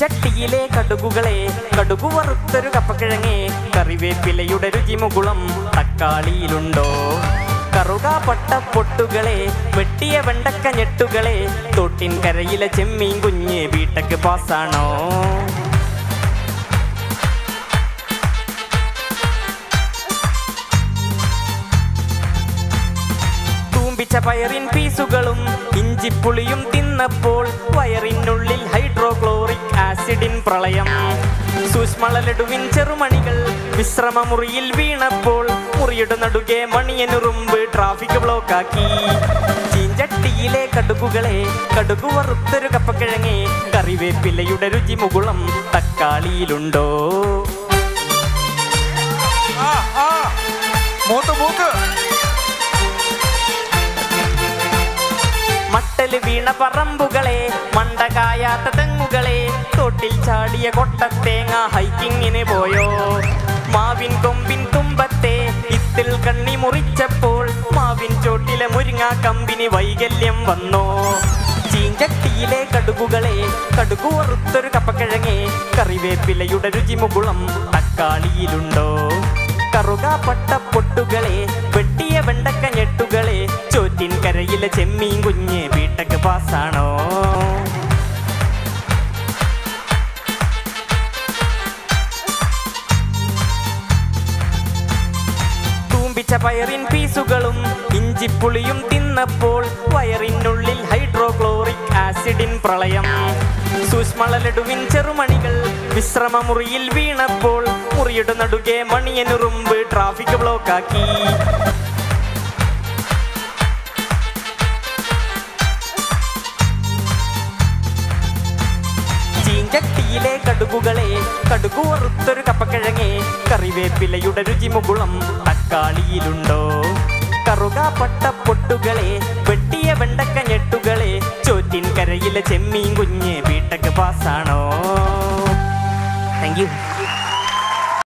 ചീഞ്ചട്ടിയിലെ കടുകുകളെ കടുകു വറുത്തൊരു കപ്പക്കിഴങ്ങേ കറിവേപ്പിലയുടെ രുചിമുകുളം തക്കാളിയിലുണ്ടോ കറുകാപ്പട്ട പൊട്ടുകളെ വെട്ടിയ വെണ്ടക്ക ഞെട്ടുകളെ തൊട്ടിൻ കരയിലെ ചെമ്മീൻ കുഞ്ഞ് വീട്ടക്ക് പാസ്സാണോ തൂമ്പിച്ച പയറിൻ പീസുകളും ഇഞ്ചിപ്പുളിയും തിന്നപ്പോൾ വയറിനുള്ളിൽ ഹൈഡ്രോക്ലോറിക് ആസിഡിൻ പ്രളയം സൂക്ഷ്മളലടുവിൻ ചെറുമണികൾ വിശ്രമമുറിയിൽ വീണപ്പോൾ മുറിയുടെ നടുകെ മണിയനുറുമ്പ് ട്രാഫിക് ബ്ലോക്കാക്കി ചീഞ്ചട്ടിയിലെ കടുകുകളെ കടുകു വറുത്തൊരു കപ്പക്കിഴങ്ങേ കറിവേപ്പിലയുടെ രുചിമുകുളം തക്കാളിയിലുണ്ടോ ആ ആ മൂത്ത് മൂത്ത് മട്ടല് വീണ പറമ്പുകളെ മണ്ടകായാത്ത തെങ്ങുകളെ തോട്ടിൽ ചാടിയ കൊട്ടത്തേങ്ങ ഹൈക്കിങ്ങിന് പോയോ മാവിൻ കൊമ്പിൻ തുമ്പത്തെ ഇത്തിൽ കണ്ണി മുറിച്ചപ്പോൾ മാവിൻ ചോട്ടിലെ മുരിങ്ങ കമ്പിന് വൈകല്യം വന്നോ ചീഞ്ചട്ടിയിലെ കടുകുകളെ കടുകു വറുത്തൊരു കപ്പക്കിഴങ്ങേ കറിവേപ്പിലയുടെ രുചിമുകുളം തക്കാളിയിലുണ്ടോ കറുകാപ്പട്ട പൊട്ടുകളെ വെട്ടിയ വെണ്ടക്ക ഞെട്ടുകളെ ചോറ്റിൻ കരയിലെ ചെമ്മീൻ കുഞ്ഞ് വീട്ടക്ക് പാസ്സാണോ തൂമ്പിച്ച പയറിൻ പീസുകളും ഇഞ്ചിപ്പുളിയും തിന്നപ്പോൾ വയറിനുള്ളിൽ ഹൈഡ്രോക്ലോറിക് ആസിഡിൻ പ്രളയം സൂക്ഷ്മളലടുവിൻ ചെറുമണികൾ വിശ്രമമുറിയിൽ വീണപ്പോൾ മുറിയുടെ നടുകെ മണിയനുറുമ്പ് ട്രാഫിക് ബ്ലോക്കാക്കി ചീഞ്ചട്ടിയിലെ കടുകുകളെ കടുകു വറുത്തൊരു കപ്പക്കിഴങ്ങേ കറിവേപ്പിലയുടെ രുചിമുകുളം തക്കാളിയിലുണ്ടോ കറുകാപ്പട്ട പൊട്ടുകളെ വെട്ടിയ വെണ്ടക്ക ഞെട്ടുകളെ ചോറ്റിൻ കരയിലെ ചെമ്മീൻ കുഞ്ഞ് വീട്ടക്ക് പാസ്സാണോ താങ്ക് യു